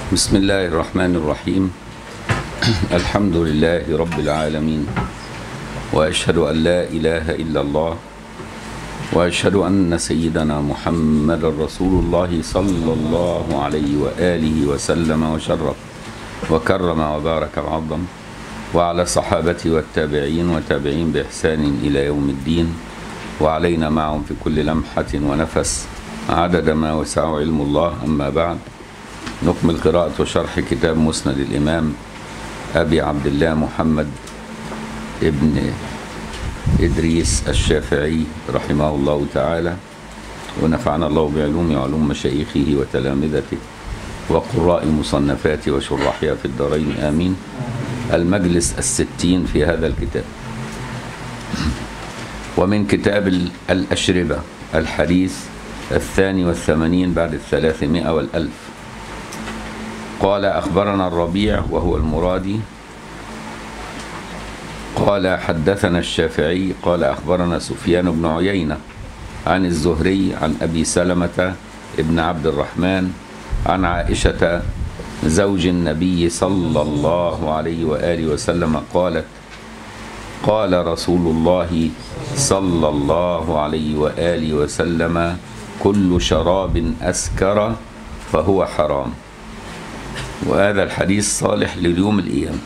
بسم الله الرحمن الرحيم الحمد لله رب العالمين واشهد ان لا اله الا الله واشهد ان سيدنا محمد رسول الله صلى الله عليه واله وسلم وشرف وكرم وبارك وعظم وعلى صحابته والتابعين وتابعين باحسان الى يوم الدين وعلينا معهم في كل لمحه ونفس عدد ما وسعه علم الله اما بعد نكمل قراءة وشرح كتاب مسند الإمام أبي عبد الله محمد ابن إدريس الشافعي رحمه الله تعالى ونفعنا الله بعلوم وعلوم مشايخه وتلامذته وقراء مصنفاته وشراحها في الدارين آمين المجلس الستين في هذا الكتاب ومن كتاب الأشربة الحديث الثاني والثمانين بعد الثلاثمائة والألف قال أخبرنا الربيع وهو المرادي قال حدثنا الشافعي قال أخبرنا سفيان بن عيينة عن الزهري عن أبي سلمة ابن عبد الرحمن عن عائشة زوج النبي صلى الله عليه وآله وسلم قالت قال رسول الله صلى الله عليه وآله وسلم كل شراب أسكر فهو حرام وهذا الحديث صالح لليوم القيامة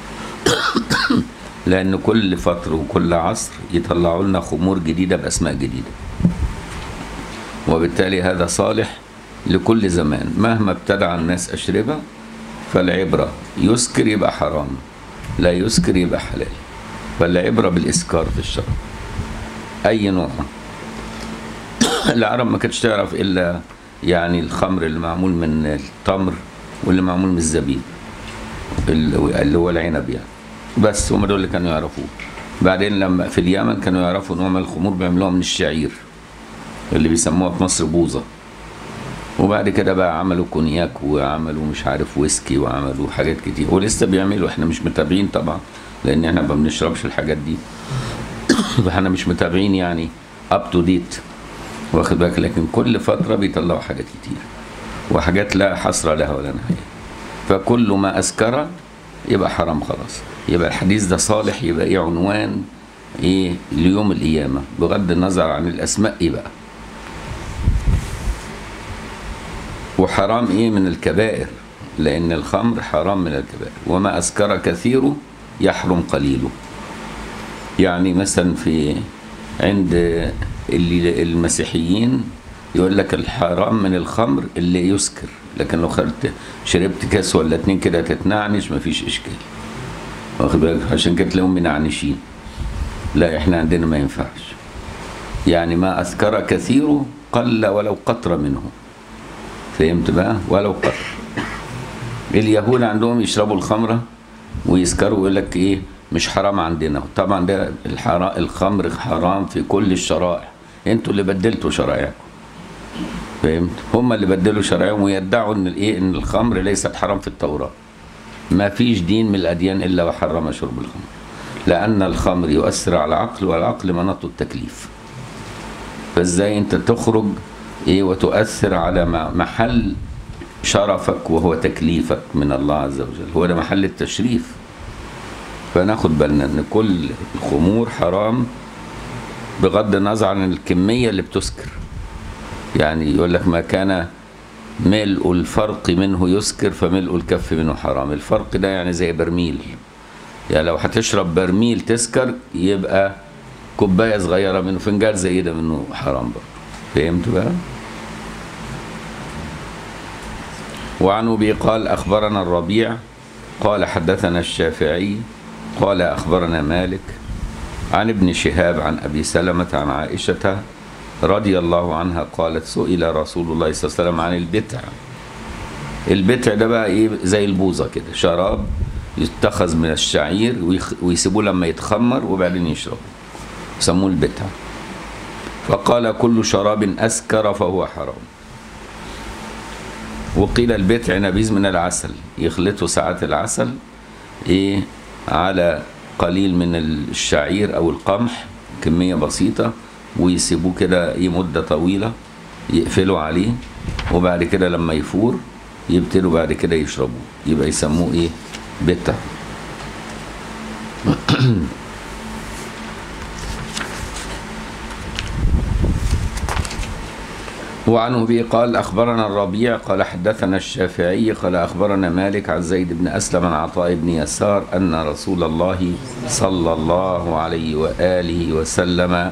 لأن كل فترة وكل عصر يطلعوا لنا خمور جديدة بأسماء جديدة وبالتالي هذا صالح لكل زمان مهما ابتدع الناس أشربة فالعبرة يسكر يبقى حرام لا يسكر يبقى حلال فالعبرة بالإسكار في الشرع أي نوع العرب ما كانتش تعرف إلا يعني الخمر اللي معمول من التمر واللي معمول من الزبيب اللي هو العنب يعني بس هم دول اللي كانوا يعرفوه بعدين لما في اليمن كانوا يعرفوا نوع من الخمور بيعملوها من الشعير اللي بيسموها في مصر بوظه وبعد كده بقى عملوا كونياك وعملوا مش عارف ويسكي وعملوا حاجات كتير ولسه بيعملوا احنا مش متابعين طبعا لان احنا ما بنشربش الحاجات دي فاحنا مش متابعين يعني اب تو ديت واخد بالك لكن كل فتره بيطلعوا حاجات كتير وحاجات لا حصر لها ولا نهاية فكل ما أسكر يبقى حرام خلاص يبقى الحديث ده صالح يبقى إيه عنوان إيه ليوم القيامة بغض النظر عن الأسماء إيه بقى وحرام إيه من الكبائر لأن الخمر حرام من الكبائر وما أسكر كثيره يحرم قليله يعني مثلا في عند اللي المسيحيين يقول لك الحرام من الخمر اللي يسكر لكن لو خدت شربت كاس ولا اتنين كده تتنعنش مفيش اشكال واخد بالك عشان كده تلاقيهم منعنشين لا احنا عندنا ما ينفعش يعني ما اذكر كثيره قل ولو قطره منه فهمت بقى ولو قطر اليهود عندهم يشربوا الخمره ويسكروا ويقول لك ايه مش حرام عندنا طبعا ده الخمر حرام في كل الشرائع انتوا اللي بدلتوا شرائعكم فهمت هم اللي بدلوا شرعهم ويدعوا ان الايه ان الخمر ليست حرام في التوراه ما فيش دين من الاديان الا وحرم شرب الخمر لان الخمر يؤثر على العقل والعقل مناط التكليف فازاي انت تخرج ايه وتؤثر على محل شرفك وهو تكليفك من الله عز وجل هو ده محل التشريف فناخد بالنا ان كل الخمور حرام بغض النظر عن الكميه اللي بتسكر يعني يقول لك ما كان ملء الفرق منه يسكر فملء الكف منه حرام الفرق ده يعني زي برميل يعني لو هتشرب برميل تسكر يبقى كوباية صغيرة منه فنجان زي ده منه حرام برضه فهمت بقى وعن أبي قال أخبرنا الربيع قال حدثنا الشافعي قال أخبرنا مالك عن ابن شهاب عن أبي سلمة عن عائشة رضي الله عنها قالت سئل رسول الله صلى الله عليه وسلم عن البتع البتع ده بقى ايه زي البوظه كده شراب يتخذ من الشعير ويسيبوه لما يتخمر وبعدين يشرب يسموه البتع فقال كل شراب اسكر فهو حرام وقيل البتع نبيذ من العسل يخلطوا ساعات العسل ايه على قليل من الشعير او القمح كميه بسيطه ويسيبوه كده ايه مده طويله يقفلوا عليه وبعد كده لما يفور يبتدوا بعد كده يشربوه يبقى يسموه ايه بتر وعنه به قال أخبرنا الربيع قال حدثنا الشافعي قال أخبرنا مالك عن زيد بن أسلم عن عطاء بن يسار أن رسول الله صلى الله عليه وآله وسلم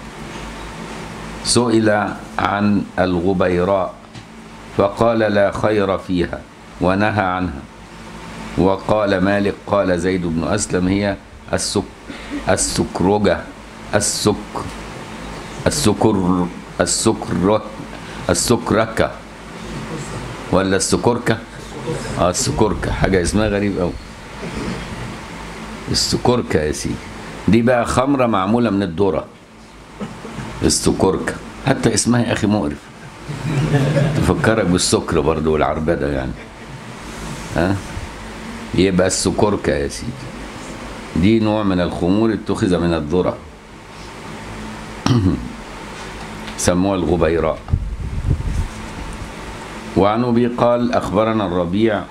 سئل عن الغبيراء فقال لا خير فيها ونهى عنها وقال مالك قال زيد بن أسلم هي السك السكرجة السك السكر السكر السكركة ولا السكركة اه السكركة حاجة اسمها غريب قوي السكركة يا سيدي دي بقى خمرة معمولة من الذرة السكركة حتى اسمها يا أخي مقرف تفكرك بالسكر برضو والعربدة يعني ها يبقى السكركة يا سيدي دي نوع من الخمور اتخذ من الذرة سموها الغبيراء وعن أبي قال أخبرنا الربيع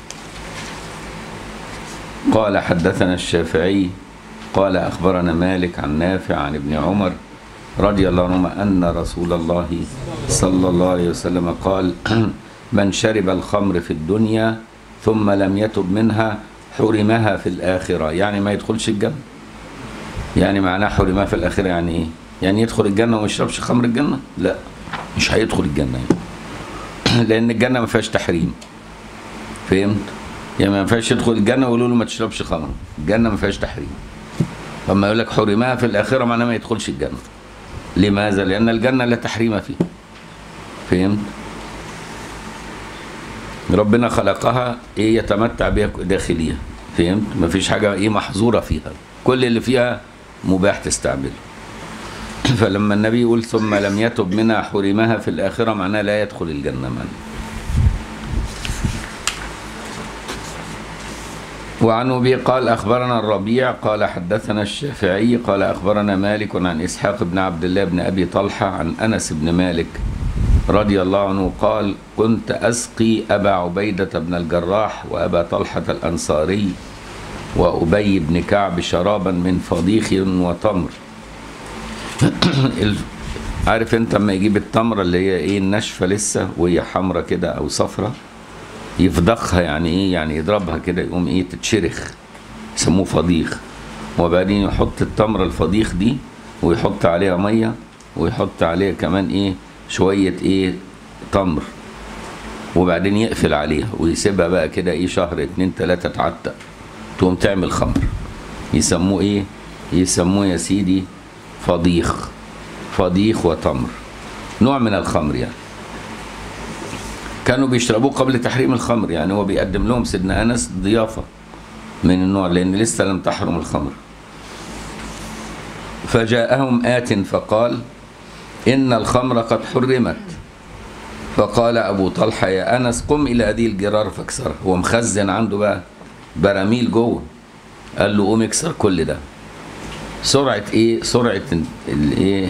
قال حدثنا الشافعي قال أخبرنا مالك عن نافع عن ابن عمر رضي الله عنهما أن رسول الله صلى الله عليه وسلم قال من شرب الخمر في الدنيا ثم لم يتب منها حرمها في الآخرة يعني ما يدخلش الجنة يعني معناه حرمها في الآخرة يعني إيه يعني يدخل الجنة وما يشربش خمر الجنة لا مش هيدخل الجنة يعني. لأن الجنة ما فيهاش تحريم فهمت يعني ما ينفعش يدخل الجنة ويقولوا له ما تشربش خمر الجنة ما فيهاش تحريم فما يقول لك حرمها في الآخرة معناه ما يدخلش الجنة لماذا؟ لأن الجنة لا تحريم فيها فهمت؟ ربنا خلقها ايه يتمتع بها داخليا فهمت؟ مفيش حاجة ايه محظورة فيها كل اللي فيها مباح تستعمله فلما النبي يقول ثم لم يتب منها حرمها في الآخرة معناه لا يدخل الجنة من وعن أبي قال أخبرنا الربيع قال حدثنا الشافعي قال أخبرنا مالك عن إسحاق بن عبد الله بن أبي طلحة عن أنس بن مالك رضي الله عنه قال كنت أسقي أبا عبيدة بن الجراح وأبا طلحة الأنصاري وأبي بن كعب شرابا من فضيخ وتمر عارف انت لما يجيب التمرة اللي هي ايه الناشفة لسه وهي حمرة كده او صفرة يفضخها يعني ايه يعني يضربها كده يقوم ايه تتشرخ يسموه فضيخ وبعدين يحط التمرة الفضيخ دي ويحط عليها مية ويحط عليها كمان ايه شوية ايه تمر وبعدين يقفل عليها ويسيبها بقى كده ايه شهر اتنين تلاتة تعتق تقوم تعمل خمر يسموه ايه يسموه يا سيدي فضيخ فضيخ وتمر نوع من الخمر يعني كانوا بيشربوه قبل تحريم الخمر يعني هو بيقدم لهم سيدنا انس ضيافه من النوع لان لسه لم تحرم الخمر فجاءهم آت فقال إن الخمر قد حرمت فقال أبو طلحة يا أنس قم إلى هذه الجرار فاكسرها هو مخزن عنده بقى براميل جوه قال له قوم اكسر كل ده سرعة ايه سرعة الايه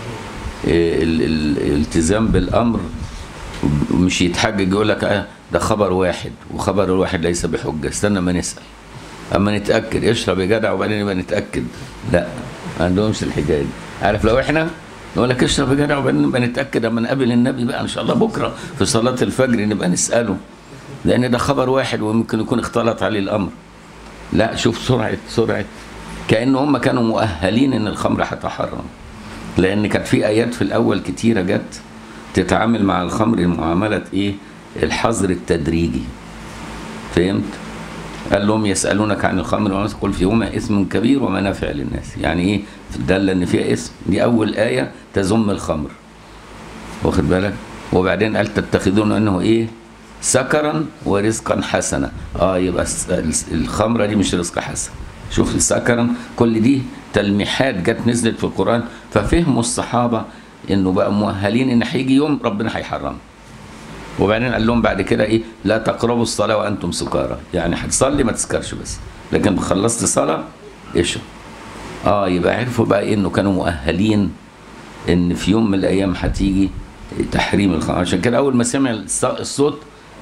الالتزام بالامر مش يتحجج يقول لك اه ده خبر واحد وخبر الواحد ليس بحجة استنى ما نسأل اما نتأكد اشرب يا جدع وبعدين نبقى نتأكد لا ما عندهمش الحكاية دي عارف لو احنا نقول لك اشرب يا جدع وبعدين نبقى نتأكد اما نقابل النبي بقى ان شاء الله بكرة في صلاة الفجر نبقى نسأله لان ده خبر واحد وممكن يكون اختلط عليه الامر لا شوف سرعة سرعة كأن هم كانوا مؤهلين ان الخمر هتحرم لان كانت في ايات في الاول كتيرة جت تتعامل مع الخمر معاملة ايه الحظر التدريجي فهمت قال لهم يسألونك عن الخمر وما قل فيهما اسم كبير ومنافع للناس يعني ايه دل ان فيها اسم دي اول آية تذم الخمر واخد بالك وبعدين قال تتخذون انه ايه سكرا ورزقا حسنا اه يبقى الخمرة دي مش رزق حسن شوف سكرا كل دي تلميحات جت نزلت في القرآن ففهموا الصحابة انه بقى مؤهلين ان هيجي يوم ربنا هيحرم وبعدين قال لهم بعد كده ايه لا تقربوا الصلاة وانتم سكارى يعني هتصلي ما تسكرش بس لكن خلصت صلاة اشرب اه يبقى عرفوا بقى إيه انه كانوا مؤهلين ان في يوم من الايام هتيجي تحريم الخمر عشان كده اول ما سمع الصوت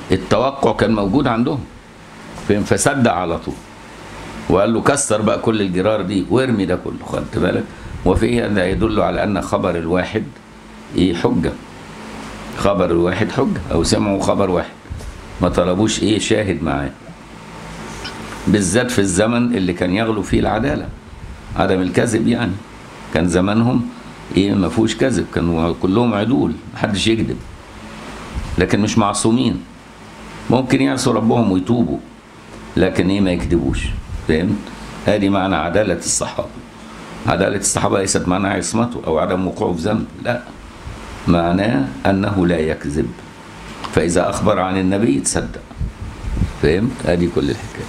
التوقع كان موجود عندهم فهم فصدق على طول وقال له كسر بقى كل الجرار دي وارمي ده كله خدت بالك وفي هذا يدل على ان خبر الواحد ايه حجه خبر الواحد حجه او سمعوا خبر واحد ما طلبوش ايه شاهد معاه بالذات في الزمن اللي كان يغلو فيه العداله عدم الكذب يعني كان زمانهم ايه ما فيهوش كذب كانوا كلهم عدول محدش يكذب لكن مش معصومين ممكن يعصوا ربهم ويتوبوا لكن ايه ما يكذبوش فهمت هذه معنى عدالة الصحابة عدالة الصحابة ليست معناها عصمته أو عدم وقوعه في ذنب لا معناه أنه لا يكذب فإذا أخبر عن النبي تصدق فهمت هذه كل الحكاية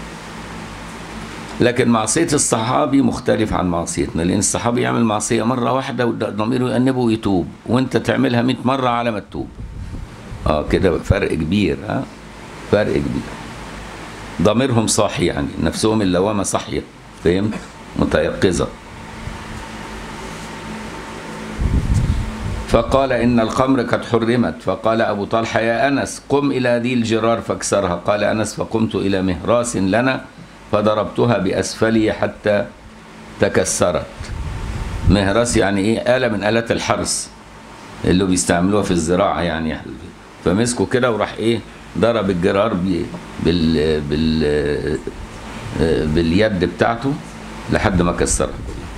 لكن معصية الصحابي مختلف عن معصيتنا لأن الصحابي يعمل معصية مرة واحدة وضميره يأنبه ويتوب وأنت تعملها 100 مرة على ما تتوب اه كده فرق كبير ها فرق كبير ضميرهم صاحي يعني نفسهم اللوامة صاحية فهمت متيقظة فقال إن الخمر قد حرمت فقال أبو طلحة يا أنس قم إلى ذي الجرار فاكسرها قال أنس فقمت إلى مهراس لنا فضربتها بأسفلي حتى تكسرت مهراس يعني إيه آلة من آلات الحرث اللي بيستعملوها في الزراعة يعني فمسكوا كده وراح إيه ضرب الجرار بي بال بال باليد بتاعته لحد ما كسرها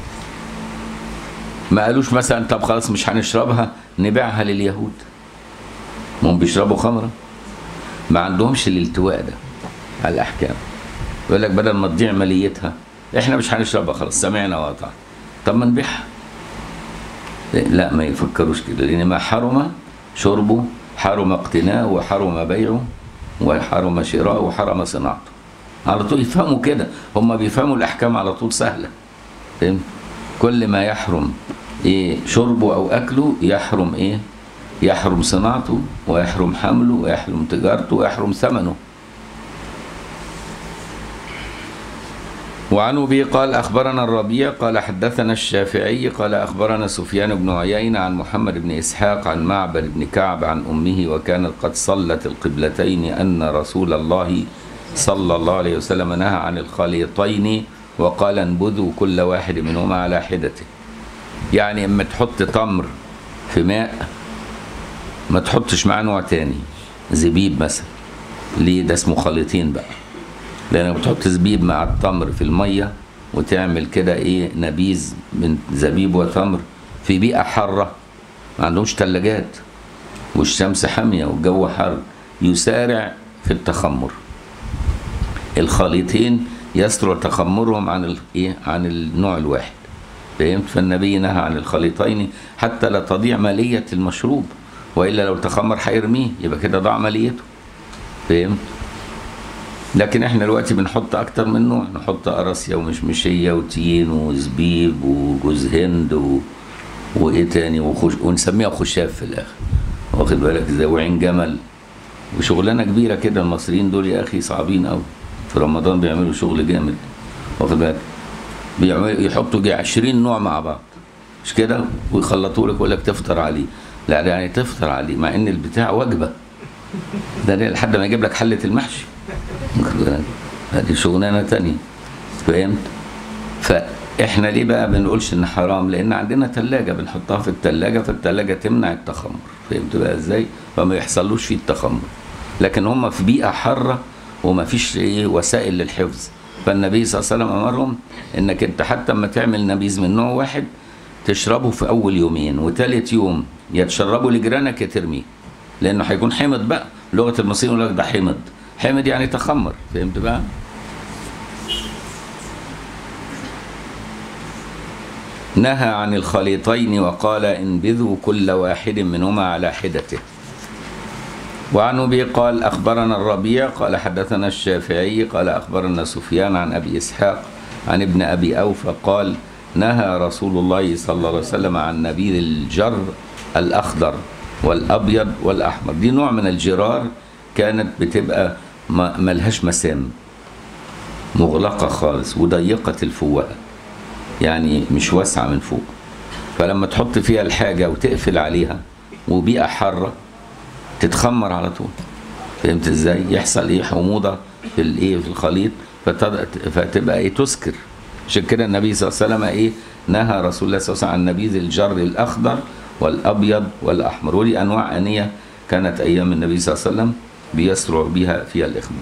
ما قالوش مثلا طب خلاص مش هنشربها نبيعها لليهود ما هم بيشربوا خمره ما عندهمش الالتواء ده على الاحكام يقول لك بدل ما تضيع ماليتها احنا مش هنشربها خلاص سمعنا وقطعنا طب ما نبيعها لا ما يفكروش كده لان ما حرم شربه حرم اقتناءه وحرم بيعه وحرم شراءه وحرم صناعته على طول يفهموا كده هم بيفهموا الاحكام على طول سهله فهمت كل ما يحرم ايه شربه او اكله يحرم ايه يحرم صناعته ويحرم حمله ويحرم تجارته ويحرم ثمنه وعن ابي قال اخبرنا الربيع قال حدثنا الشافعي قال اخبرنا سفيان بن عيينه عن محمد بن اسحاق عن معبد بن كعب عن امه وكانت قد صلت القبلتين ان رسول الله صلى الله عليه وسلم نهى عن الخليطين وقال انبذوا كل واحد منهما على حدته يعني اما تحط تمر في ماء ما تحطش معاه نوع تاني زبيب مثلا ليه ده اسمه خليطين بقى لانك بتحط زبيب مع التمر في الميه وتعمل كده ايه نبيذ من زبيب وتمر في بيئه حاره ما عندهمش ثلاجات والشمس حاميه والجو حر يسارع في التخمر الخليطين يسرع تخمرهم عن الايه عن النوع الواحد فهمت فالنبي نهى عن الخليطين حتى لا تضيع ماليه المشروب والا لو تخمر هيرميه يبقى كده ضاع ماليته فهمت لكن احنا دلوقتي بنحط اكتر من نوع نحط قراصية ومشمشية وتين وزبيب وجوز هند و... وايه تاني وخش... ونسميها خشاف في الاخر واخد بالك ازاي وعين جمل وشغلانه كبيره كده المصريين دول يا اخي صعبين قوي في رمضان بيعملوا شغل جامد واخد بالك بيعملوا يحطوا جي 20 نوع مع بعض مش كده ويخلطوا لك ويقول لك تفطر عليه لا يعني تفطر عليه مع ان البتاع وجبه ده لحد ما يجيب لك حله المحشي هذه شغلانه تانية فهمت فاحنا ليه بقى بنقولش ان حرام لان عندنا ثلاجه بنحطها في الثلاجه فالثلاجه تمنع التخمر فهمت بقى ازاي فما يحصلوش فيه التخمر لكن هم في بيئه حاره وما فيش ايه وسائل للحفظ فالنبي صلى الله عليه وسلم امرهم انك انت حتى اما تعمل نبيذ من نوع واحد تشربه في اول يومين وثالث يوم يا تشربه لجيرانك يا ترميه لانه هيكون حمض بقى لغه المصريين يقول لك ده حمض حمض يعني تخمر فهمت بقى نهى عن الخليطين وقال انبذوا كل واحد منهما على حدته وعن ابي قال اخبرنا الربيع قال حدثنا الشافعي قال اخبرنا سفيان عن ابي اسحاق عن ابن ابي اوفى قال نهى رسول الله صلى الله عليه وسلم عن نبيذ الجر الاخضر والابيض والاحمر دي نوع من الجرار كانت بتبقى ما ملهاش مسام مغلقة خالص وضيقة الفوهة يعني مش واسعة من فوق فلما تحط فيها الحاجة وتقفل عليها وبيئة حارة تتخمر على طول فهمت ازاي يحصل ايه حموضه في الايه في الخليط فتد- فتبقى ايه تسكر عشان كده النبي صلى الله عليه وسلم ايه نهى رسول الله صلى الله عليه وسلم عن نبيذ الجر الاخضر والابيض والاحمر ودي انواع انيه كانت ايام النبي صلى الله عليه وسلم بيسرع بها فيها الاخماد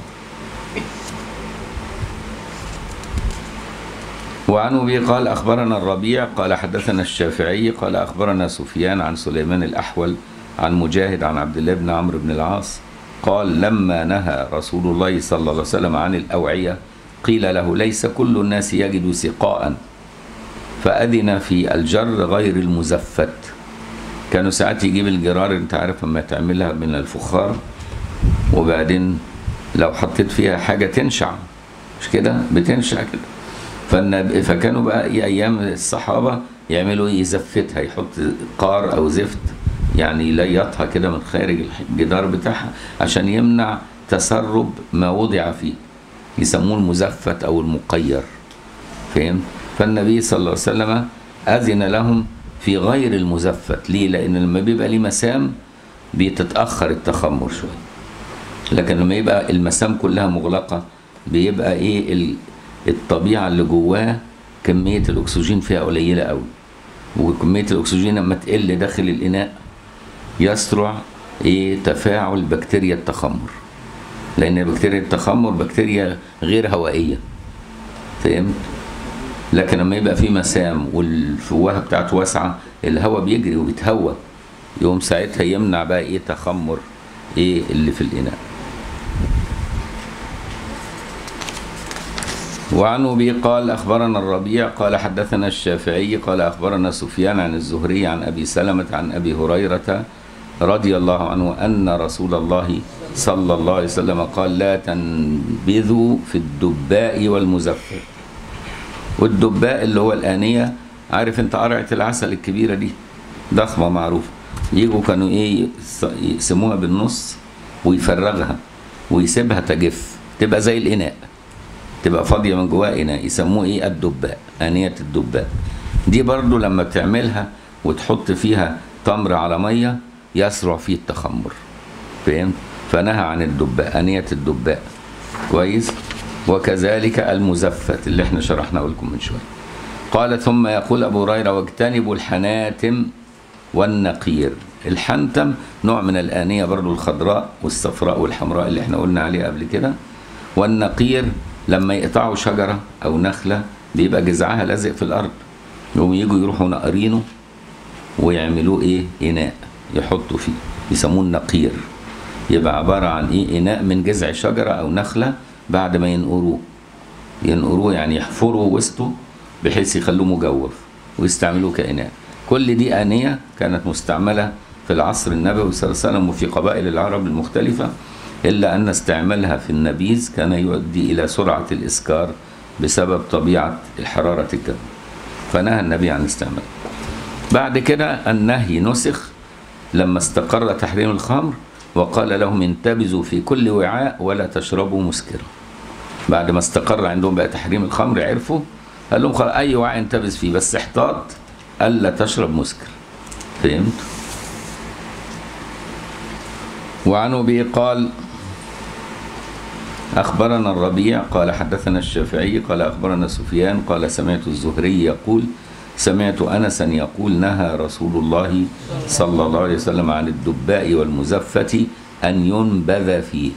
وعن ابي قال اخبرنا الربيع قال حدثنا الشافعي قال اخبرنا سفيان عن سليمان الاحول عن مجاهد عن عبد الله بن عمرو بن العاص قال لما نهى رسول الله صلى الله عليه وسلم عن الاوعيه قيل له ليس كل الناس يجد سقاء فاذن في الجر غير المزفت كانوا ساعات يجيب الجرار انت عارف لما تعملها من الفخار وبعدين لو حطيت فيها حاجه تنشع مش كده بتنشع كده فالنب... فكانوا بقى إيه ايام الصحابه يعملوا ايه يزفتها يحط قار او زفت يعني يليطها كده من خارج الجدار بتاعها عشان يمنع تسرب ما وضع فيه يسموه المزفت او المقير فهم فالنبي صلى الله عليه وسلم اذن لهم في غير المزفت ليه لان لما بيبقى ليه مسام بتتاخر التخمر شويه لكن لما يبقى المسام كلها مغلقه بيبقى ايه ال- الطبيعه اللي جواه كميه الاكسجين فيها قليله قوي وكميه الاكسجين لما تقل داخل الاناء يسرع ايه تفاعل بكتيريا التخمر لان بكتيريا التخمر بكتيريا غير هوائيه فهمت لكن لما يبقى في مسام والفوهه بتاعته واسعه الهواء بيجري وبيتهوى يقوم ساعتها يمنع بقى ايه تخمر ايه اللي في الاناء وعن ابي قال اخبرنا الربيع قال حدثنا الشافعي قال اخبرنا سفيان عن الزهري عن ابي سلمه عن ابي هريره رضي الله عنه ان رسول الله صلى الله عليه وسلم قال لا تنبذوا في الدباء والمزفر والدباء اللي هو الآنية عارف انت قرعة العسل الكبيرة دي ضخمة معروفة يجوا كانوا ايه يص- يقسموها بالنص ويفرغها ويسيبها تجف تبقى زي الإناء تبقى فاضية من جواها إناء يسموه ايه الدباء آنية الدباء دي برضو لما بتعملها وتحط فيها تمر على مية يسرع فيه التخمر فهمت فنهى عن الدباء آنية الدباء كويس وكذلك المزفت اللي احنا شرحناه لكم من شويه قال ثم يقول ابو هريره واجتنبوا الحناتم والنقير الحنتم نوع من الآنية برضو الخضراء والصفراء والحمراء اللي احنا قلنا عليها قبل كده والنقير لما يقطعوا شجرة أو نخلة بيبقى جذعها لازق في الأرض يقوم يجوا يروحوا نقرينه ويعملوه إيه إناء يحطوا فيه يسموه النقير يبقى عبارة عن إيه إناء من جذع شجرة أو نخلة بعد ما ينقروه ينقروه يعني يحفروا وسطه بحيث يخلوه مجوف ويستعملوه كإناء كل دي آنية كانت مستعملة في العصر النبوي صلى الله عليه وسلم وفي قبائل العرب المختلفة إلا أن استعمالها في النبيذ كان يؤدي إلى سرعة الإسكار بسبب طبيعة حرارة الجو فنهى النبي عن استعماله بعد كده النهي نسخ لما استقر تحريم الخمر وقال لهم انتبذوا في كل وعاء ولا تشربوا مسكرا بعد ما استقر عندهم بقى تحريم الخمر عرفوا قال لهم خلاص اي وعاء انتبذ فيه بس احتاط الا تشرب مسكر فهمت وعن ابي قال اخبرنا الربيع قال حدثنا الشافعي قال اخبرنا سفيان قال سمعت الزهري يقول سمعت انسا يقول نهى رسول الله صلى الله عليه وسلم عن الدباء والمزفة ان ينبذ فيه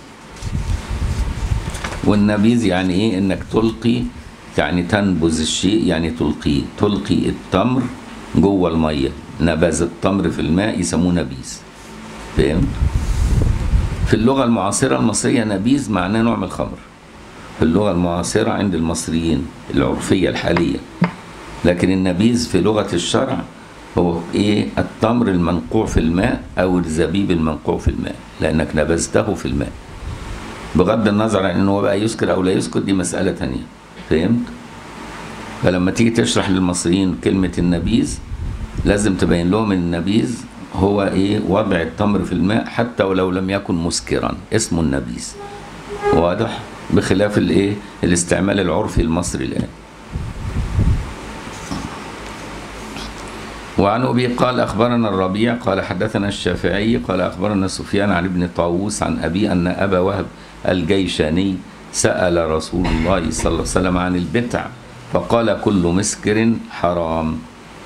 والنبيذ يعني ايه انك تلقي يعني تنبذ الشيء يعني تلقيه تلقي التمر جوه الميه نبذ التمر في الماء يسموه نبيذ فهمت في اللغه المعاصره المصريه نبيذ معناه نوع من الخمر في اللغه المعاصره عند المصريين العرفيه الحاليه لكن النبيذ في لغه الشرع هو ايه التمر المنقوع في الماء او الزبيب المنقوع في الماء لانك نبذته في الماء بغض النظر عن انه بقى يسكر او لا يسكر دي مساله تانية فهمت فلما تيجي تشرح للمصريين كلمه النبيذ لازم تبين لهم ان النبيذ هو ايه وضع التمر في الماء حتى ولو لم يكن مسكرا اسمه النبيذ واضح بخلاف الايه الاستعمال العرفي المصري الان وعن أبي قال أخبرنا الربيع قال حدثنا الشافعي قال أخبرنا سفيان عن ابن طاووس عن أبي أن أبا وهب الجيشاني سأل رسول الله صلى الله عليه وسلم عن البتع فقال كل مسكر حرام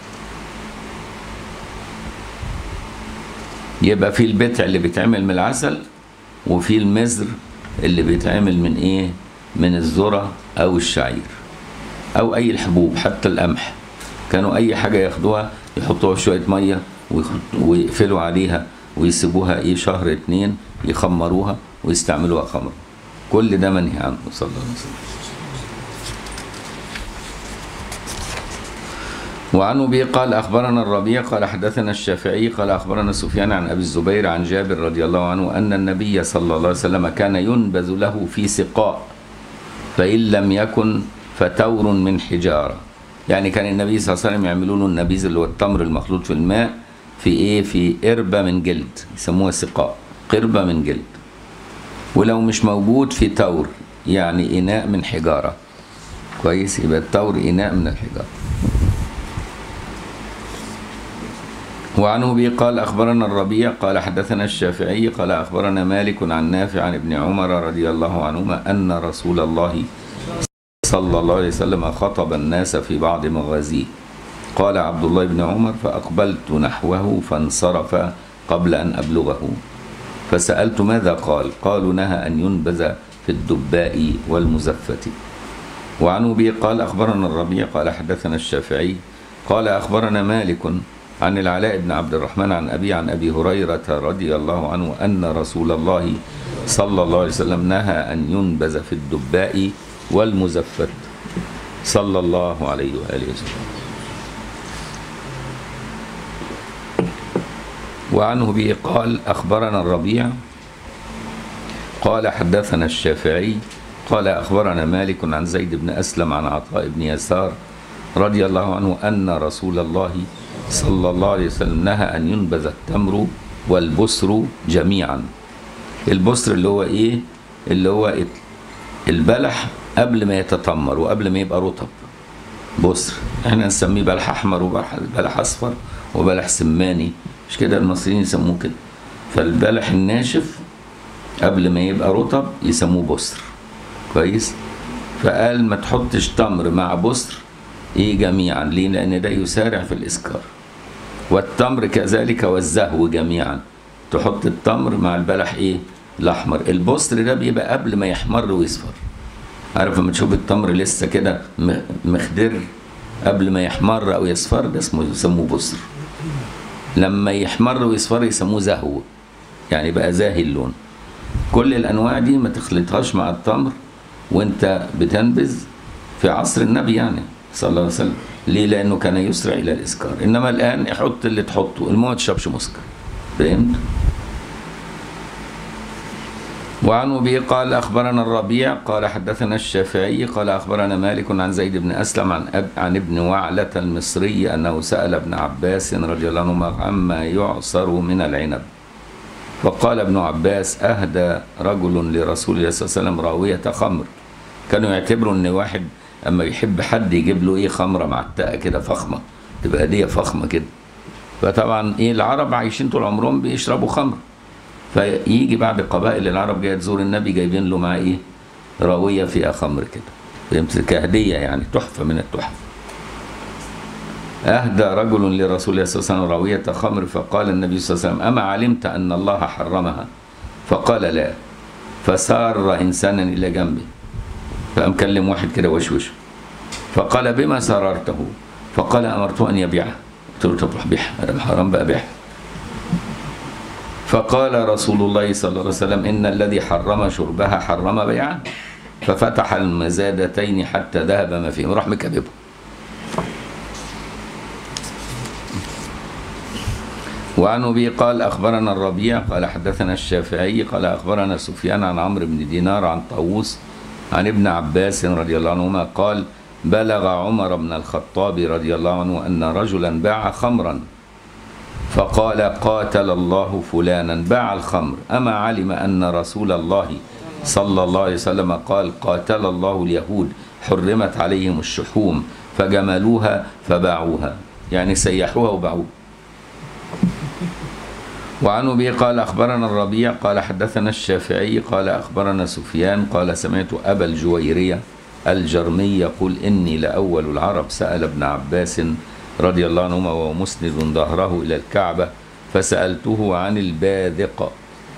يبقى في البتع اللي بيتعمل من العسل وفي المزر اللي بيتعمل من ايه من الذرة او الشعير او اي الحبوب حتى القمح كانوا اي حاجة ياخدوها يحطوها في شوية مية ويخ- ويقفلوا عليها ويسيبوها ايه شهر اتنين يخمروها ويستعملوها خمر كل ده منهي عنه صلى الله عليه وسلم وعن ابي قال اخبرنا الربيع قال حدثنا الشافعي قال اخبرنا سفيان عن ابي الزبير عن جابر رضي الله عنه ان النبي صلى الله عليه وسلم كان ينبذ له في سقاء فان لم يكن فتور من حجاره يعني كان النبي صلى الله عليه وسلم يعملوا له النبيذ اللي هو التمر المخلوط في الماء في ايه في قربه من جلد يسموها سقاء قربه من جلد ولو مش موجود في تور يعني اناء من حجاره كويس يبقى التور اناء من الحجاره وعن ابي قال اخبرنا الربيع قال حدثنا الشافعي قال اخبرنا مالك عن نافع عن ابن عمر رضي الله عنهما ان رسول الله صلى الله عليه وسلم خطب الناس في بعض مغازيه قال عبد الله بن عمر فاقبلت نحوه فانصرف قبل ان ابلغه فسالت ماذا قال قالوا نهى ان ينبذ في الدباء والمزفه وعن ابي قال اخبرنا الربيع قال حدثنا الشافعي قال اخبرنا مالك عن العلاء بن عبد الرحمن عن ابي عن ابي هريره رضي الله عنه ان رسول الله صلى الله عليه وسلم نهى ان ينبذ في الدباء والمزفت صلى الله عليه واله وسلم وعنه به قال اخبرنا الربيع قال حدثنا الشافعي قال أخبرنا مالك عن زيد بن أسلم عن عطاء بن يسار رضي الله عنه أن رسول الله صلى الله عليه وسلم نهى أن ينبذ التمر والبسر جميعا البسر اللي هو إيه اللي هو البلح قبل ما يتتمر وقبل ما يبقى رطب بسر احنا نسميه بلح احمر وبلح بلح اصفر وبلح سماني مش كده المصريين يسموه كده فالبلح الناشف قبل ما يبقى رطب يسموه بسر كويس فقال ما تحطش تمر مع بسر ايه جميعا ليه لان ده يسارع في الاسكار والتمر كذلك والزهو جميعا تحط التمر مع البلح ايه الاحمر البسر ده بيبقى قبل ما يحمر ويصفر عارف لما تشوف التمر لسه كده م- مخضر قبل ما يحمر او يصفر ده اسمه يسموه بسر لما يحمر ويصفر يسموه زهو يعني بقى زاهي اللون كل الانواع دي ما تخلطهاش مع التمر وانت بتنبذ في عصر النبي يعني صلى الله عليه وسلم ليه لانه كان يسرع الى الاسكار انما الان حط اللي تحطه المهم ما تشربش مسكر فهمت وعن ابي قال اخبرنا الربيع قال حدثنا الشافعي قال اخبرنا مالك عن زيد بن اسلم عن أب عن ابن وعلة المصري انه سال ابن عباس رضي الله عنهما عما يعصر من العنب فقال ابن عباس اهدى رجل لرسول الله صلى الله عليه وسلم راويه خمر كانوا يعتبروا ان واحد اما يحب حد يجيب له ايه خمره معتقه كده فخمه تبقى هديه فخمه كده فطبعا ايه العرب عايشين طول عمرهم بيشربوا خمر فيجي بعد قبائل العرب جايه تزور النبي جايبين له معاه ايه راويه فيها خمر كده فهمت كهديه يعني تحفه من التحف أهدى رجل لرسول الله صلى الله عليه وسلم راوية خمر فقال النبي صلى الله عليه وسلم أما علمت أن الله حرمها فقال لا فسار إنسانا إلى جنبه فقام كلم واحد كده وشوش فقال بما سررته فقال أمرته أن يبيعها قلت له طب روح بيعها هذا حرام بقى بيعها فقال رسول الله صلى الله عليه وسلم إن الذي حرم شربها حرم بيعها ففتح المزادتين حتى ذهب ما فيه وراح مكببه وعن ابي قال اخبرنا الربيع قال حدثنا الشافعي قال اخبرنا سفيان عن عمرو بن دينار عن طاووس عن ابن عباس رضي الله عنهما قال بلغ عمر بن الخطاب رضي الله عنه ان رجلا باع خمرا فقال قاتل الله فلانا باع الخمر اما علم ان رسول الله صلى الله عليه وسلم قال قاتل الله اليهود حرمت عليهم الشحوم فجملوها فباعوها يعني سيحوها وباعوها وعن أبي قال أخبرنا الربيع قال حدثنا الشافعي قال أخبرنا سفيان قال سمعت أبا الجويرية الجرمي يقول إني لأول العرب سأل ابن عباس رضي الله عنهما وهو مسند ظهره إلى الكعبة فسألته عن الباذق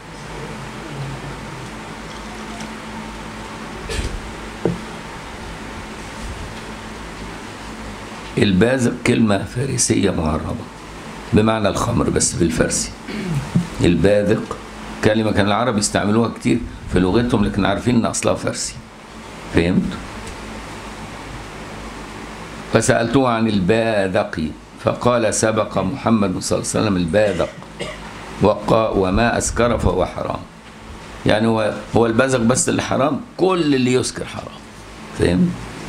البازق كلمة فارسية معربة بمعنى الخمر بس بالفارسي الباذق كلمة كان العرب يستعملوها كتير في لغتهم لكن عارفين ان اصلها فارسي فهمت فسألته عن الباذق فقال سبق محمد صلى الله عليه وسلم الباذق وقا وما أسكر فهو حرام يعني هو هو البزق بس اللي حرام كل اللي يسكر حرام فهمت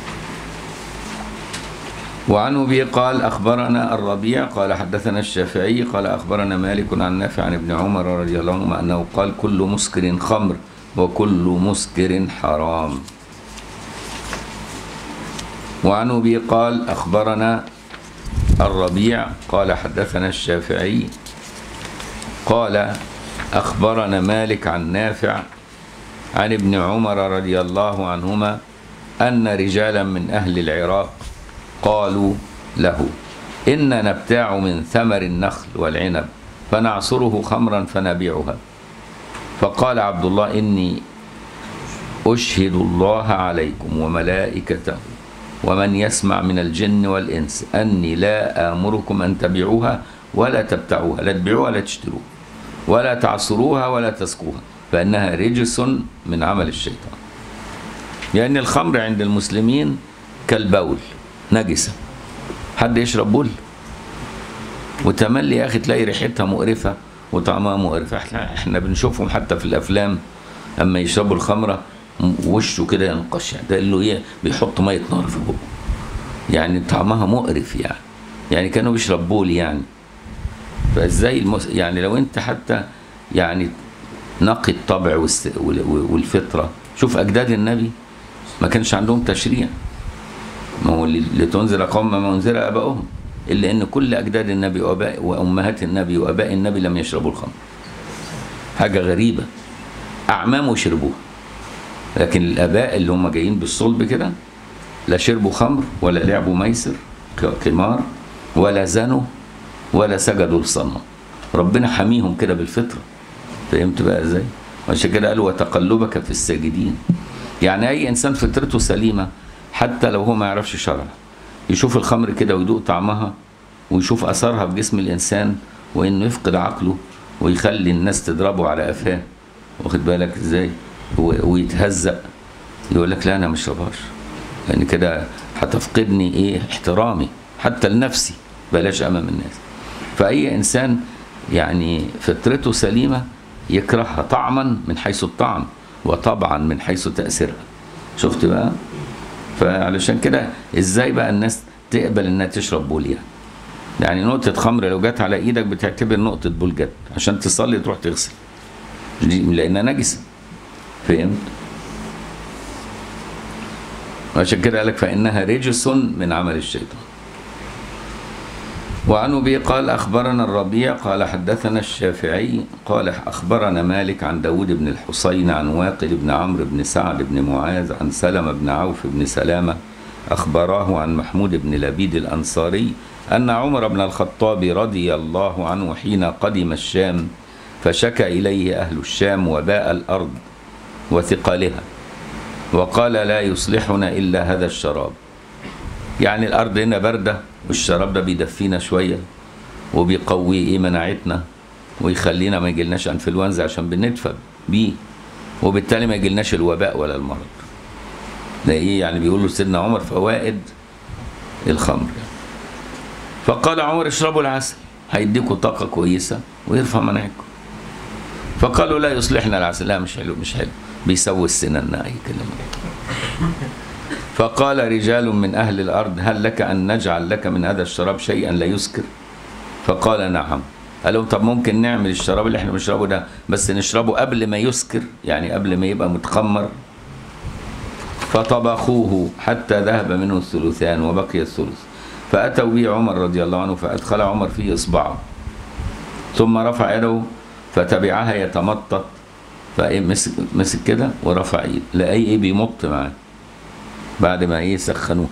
وعن أبي قال أخبرنا الربيع قال حدثنا الشافعي قال أخبرنا مالك عن نافع عن ابن عمر رضي الله عنهما أنه قال كل مسكر خمر وكل مسكر حرام وعن أبي قال أخبرنا الربيع قال حدثنا الشافعي قال أخبرنا مالك عن نافع عن ابن عمر رضي الله عنهما أن رجالا من أهل العراق قالوا له إن نبتاع من ثمر النخل والعنب فنعصره خمرا فنبيعها فقال عبد الله إني أشهد الله عليكم وملائكته ومن يسمع من الجن والإنس أني لا آمركم أن تبيعوها ولا تبتعوها لا تبيعوها ولا تشتروها ولا تعصروها ولا تسقوها فإنها رجس من عمل الشيطان لأن الخمر عند المسلمين كالبول نجسة حد يشرب بول وتملي يا أخي تلاقي ريحتها مقرفة وطعمها مقرف احنا احنا بنشوفهم حتى في الأفلام أما يشربوا الخمرة وشه كده ينقش ده اللي ايه بيحط مية نار في بقه يعني طعمها مقرف يعني يعني كانوا بيشرب بول يعني فازاي المس... يعني لو انت حتى يعني نقي الطبع والس... والفطره شوف اجداد النبي ما كانش عندهم تشريع ما هو لتنذر قوم ما انذر ابائهم الا ان كل اجداد النبي واباء وامهات النبي واباء النبي لم يشربوا الخمر حاجه غريبه اعمامه يشربوها لكن الاباء اللي هم جايين بالصلب كده لا شربوا خمر ولا لعبوا ميسر قمار ولا زنوا ولا سجدوا للصنم ربنا حميهم كده بالفطره فهمت بقى ازاي عشان كده قالوا وتقلبك في الساجدين يعني اي انسان فطرته سليمه حتى لو هو ما يعرفش شرع يشوف الخمر كده ويدوق طعمها ويشوف اثرها في جسم الانسان وانه يفقد عقله ويخلي الناس تضربه على قفاه واخد بالك ازاي ويتهزق يقول لك لا انا ما اشربهاش لان يعني كده هتفقدني ايه احترامي حتى لنفسي بلاش امام الناس فاي انسان يعني فطرته سليمه يكرهها طعما من حيث الطعم وطبعا من حيث تاثيرها شفت بقى فعلشان كده ازاي بقى الناس تقبل انها تشرب بول يعني يعني نقطة خمر لو جت على ايدك بتعتبر نقطة بول جت عشان تصلي تروح تغسل لانها نجسة فهمت؟ عشان كده قالك فإنها رجس من عمل الشيطان وعن أبي قال أخبرنا الربيع قال حدثنا الشافعي قال أخبرنا مالك عن داود بن الحسين عن واقل بن عمرو بن سعد بن معاذ عن سلمة بن عوف بن سلامة أخبراه عن محمود بن لبيد الأنصاري أن عمر بن الخطاب رضي الله عنه حين قدم الشام فشكى إليه أهل الشام وباء الأرض وثقلها وقال لا يصلحنا إلا هذا الشراب يعني الأرض هنا باردة والشراب ده بيدفينا شوية وبيقوي إيه مناعتنا ويخلينا ما يجيلناش انفلونزا عشان بندفى بيه وبالتالي ما يجيلناش الوباء ولا المرض ده ايه يعني بيقولوا سيدنا عمر فوائد الخمر فقال عمر اشربوا العسل هيديكوا طاقة كويسة ويرفع مناعتكم فقالوا لا يصلحنا العسل لا مش حلو مش حلو بيسوي السنان اي كلام فقال رجال من اهل الارض هل لك ان نجعل لك من هذا الشراب شيئا لا يسكر فقال نعم قال لهم طب ممكن نعمل الشراب اللي احنا بنشربه ده بس نشربه قبل ما يسكر يعني قبل ما يبقى متخمر فطبخوه حتى ذهب منه الثلثان وبقي الثلث فأتوا به عمر رضي الله عنه فأدخل عمر فيه إصبعه ثم رفع يده فتبعها يتمطط فإيه مسك مسك كده ورفع ايده لقى ايه بيمط معاه بعد ما ايه سخنوه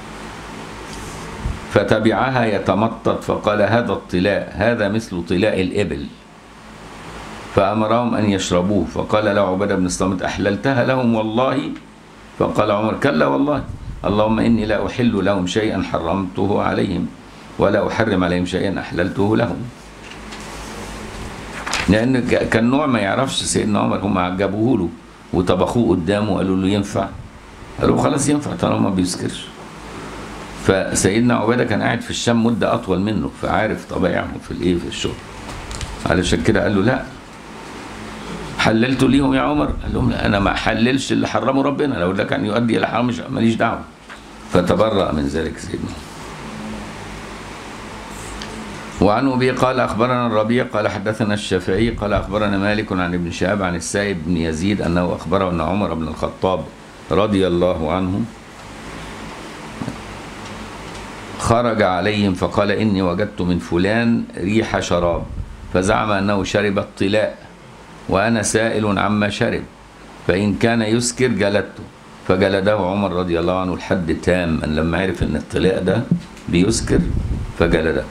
فتبعها يتمطط فقال هذا الطلاء هذا مثل طلاء الإبل فأمرهم أن يشربوه فقال له عبادة بن الصامت أحللتها لهم والله فقال عمر كلا والله اللهم إني لا أحل لهم شيئا حرمته عليهم ولا أحرم عليهم شيئا أحللته لهم لأن ك- كان نوع ما يعرفش سيدنا عمر هم عجبوه له وطبخوه قدامه وقالوا له ينفع قالوا خلاص ينفع طالما ما بيسكرش فسيدنا عبادة كان قاعد في الشام مدة أطول منه فعارف طبيعهم في الإيه في الشغل علشان كده قال له لا حللت ليهم يا عمر قال لهم لا انا ما احللش اللي حرمه ربنا لو ده كان يؤدي الى حرام مش- ماليش دعوه فتبرأ من ذلك سيدنا وعن ابي قال اخبرنا الربيع قال حدثنا الشافعي قال اخبرنا مالك عن ابن شهاب عن السائب بن يزيد انه اخبره ان عمر بن الخطاب رضي الله عنه خرج عليهم فقال اني وجدت من فلان ريح شراب فزعم انه شرب الطلاء وأنا سائل عما شرب فإن كان يسكر جلدته فجلده عمر رضي الله عنه الحد تاما لما عرف أن الطلاء ده بيسكر فجلده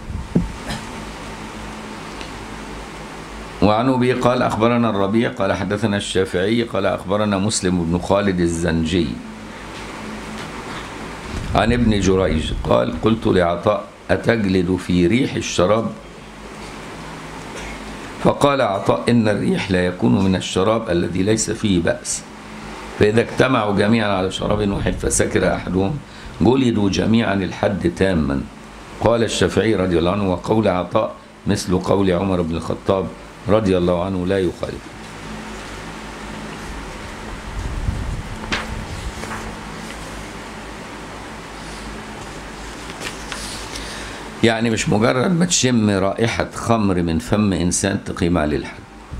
وعن أبي قال أخبرنا الربيع قال حدثنا الشافعي قال أخبرنا مسلم بن خالد الزنجي عن ابن جريج قال قلت لعطاء أتجلد في ريح الشراب فقال عطاء إن الريح لا يكون من الشراب الذي ليس فيه بأس فإذا اجتمعوا جميعا على شراب واحد فسكر أحدهم جلدوا جميعا الحد تاما قال الشافعي رضي الله عنه وقول عطاء مثل قول عمر بن الخطاب رضي الله عنه لا يخالف يعني مش مجرد ما تشم رائحة خمر من فم إنسان تقيم عليه الحد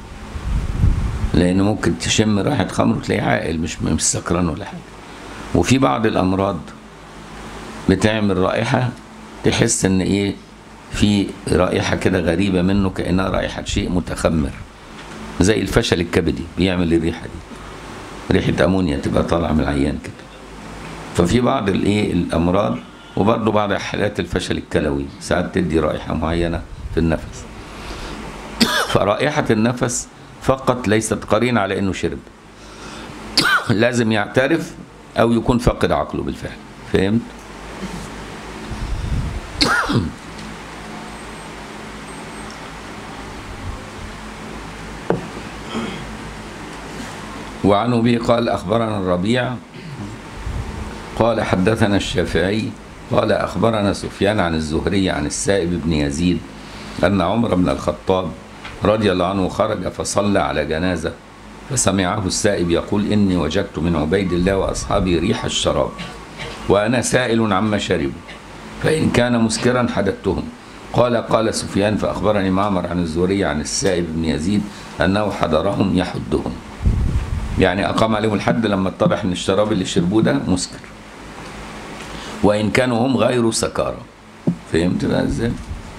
لأن ممكن تشم رائحة خمر وتلاقيه عاقل مش مش سكران ولا حاجة وفي بعض الأمراض بتعمل رائحة تحس إن إيه في رائحة كده غريبة منه كأنها رائحة شيء متخمر زي الفشل الكبدي بيعمل الريحة دي ريحة أمونيا تبقى طالعة من العيان كده ففي بعض الايه الامراض وبرضه بعض حالات الفشل الكلوي ساعات تدي رائحه معينه في النفس فرائحه النفس فقط ليست قرين على انه شرب لازم يعترف او يكون فاقد عقله بالفعل فهمت وعن ابي قال اخبرنا الربيع قال حدثنا الشافعي قال أخبرنا سفيان عن الزهري عن السائب بن يزيد أن عمر بن الخطاب رضي الله عنه خرج فصلى على جنازة فسمعه السائب يقول إني وجدت من عبيد الله وأصحابي ريح الشراب وأنا سائل عما شربوا فإن كان مسكرا حدثتهم قال قال سفيان فأخبرني معمر عن الزهري عن السائب بن يزيد أنه حضرهم يحدهم يعني أقام عليهم الحد لما اتضح أن الشراب اللي شربوه ده مسكر وإن كانوا هم غير سكارى فهمت بقى إزاي؟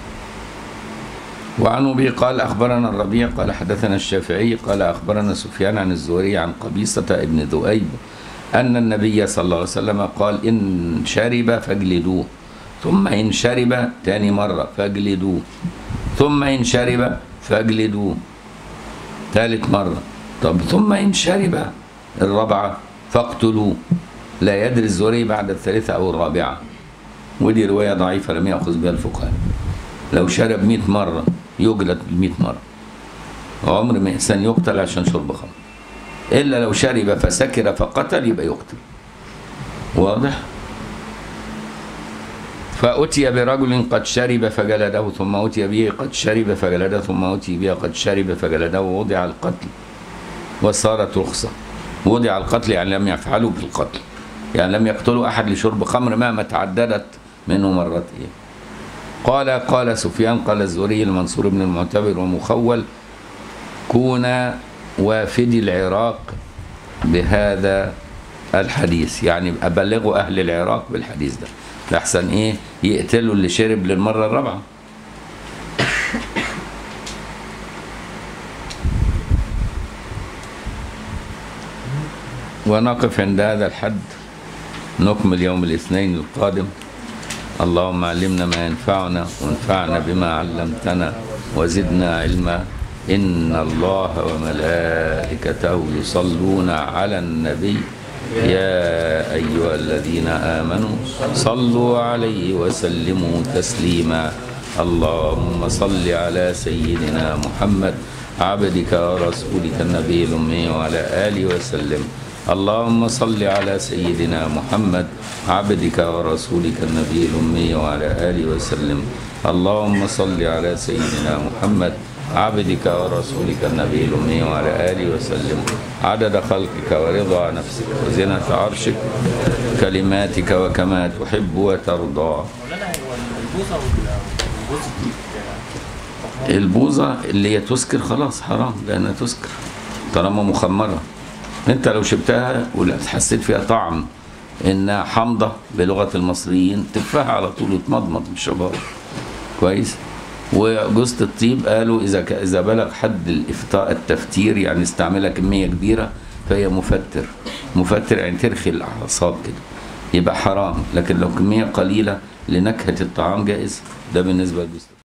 وعن أبي قال أخبرنا الربيع قال حدثنا الشافعي قال أخبرنا سفيان عن الزهري عن قبيصة ابن ذؤيب أن النبي صلى الله عليه وسلم قال إن شرب فاجلدوه ثم إن شرب تاني مرة فاجلدوه ثم إن شرب فاجلدوه ثالث مرة طب ثم إن شرب الرابعة فاقتلوه لا يدري الزهري بعد الثالثة أو الرابعة ودي رواية ضعيفة لم يأخذ بها الفقهاء لو شرب 100 مرة يجلد 100 مرة عمر ما إنسان يقتل عشان شرب خمر إلا لو شرب فسكر فقتل يبقى يقتل واضح فأتي برجل قد شرب فجلده ثم أتي به قد شرب فجلده ثم أتي به قد شرب فجلده ووضع القتل وصارت رخصة وضع القتل يعني لم يفعلوا بالقتل يعني لم يقتلوا أحد لشرب خمر مهما تعددت منه مرات إيه قال قال سفيان قال الزهري المنصور بن المعتبر ومخول كونا وافدي العراق بهذا الحديث يعني أبلغوا أهل العراق بالحديث ده لحسن إيه يقتلوا اللي شرب للمرة الرابعة ونقف عند هذا الحد نكمل يوم الاثنين القادم اللهم علمنا ما ينفعنا وانفعنا بما علمتنا وزدنا علما إن الله وملائكته يصلون على النبي يا أيها الذين آمنوا صلوا عليه وسلموا تسليما اللهم صل على سيدنا محمد عبدك ورسولك النبي الأمي وعلى آله وسلم اللهم صل على سيدنا محمد عبدك ورسولك النبي الأمي وعلى آله وسلم اللهم صل على سيدنا محمد عبدك ورسولك النبي الأمي وعلى آله وسلم عدد خلقك ورضا نفسك وزنة عرشك كلماتك وكما تحب وترضى مولانا هو البوصه والبوصه البوظة اللي هي تسكر خلاص حرام لأنها تسكر طالما مخمرة انت لو شربتها وحسيت فيها طعم انها حامضة بلغة المصريين تفاها على طول وتمضمض بشربها كويس وجوزة الطيب قالوا إذا ك- إذا بلغ حد الإفطاء التفتير يعني استعملها كمية كبيرة فهي مفتر مفتر يعني ترخي الأعصاب كده يبقى حرام لكن لو كمية قليلة لنكهة الطعام جائز ده بالنسبة لجوزة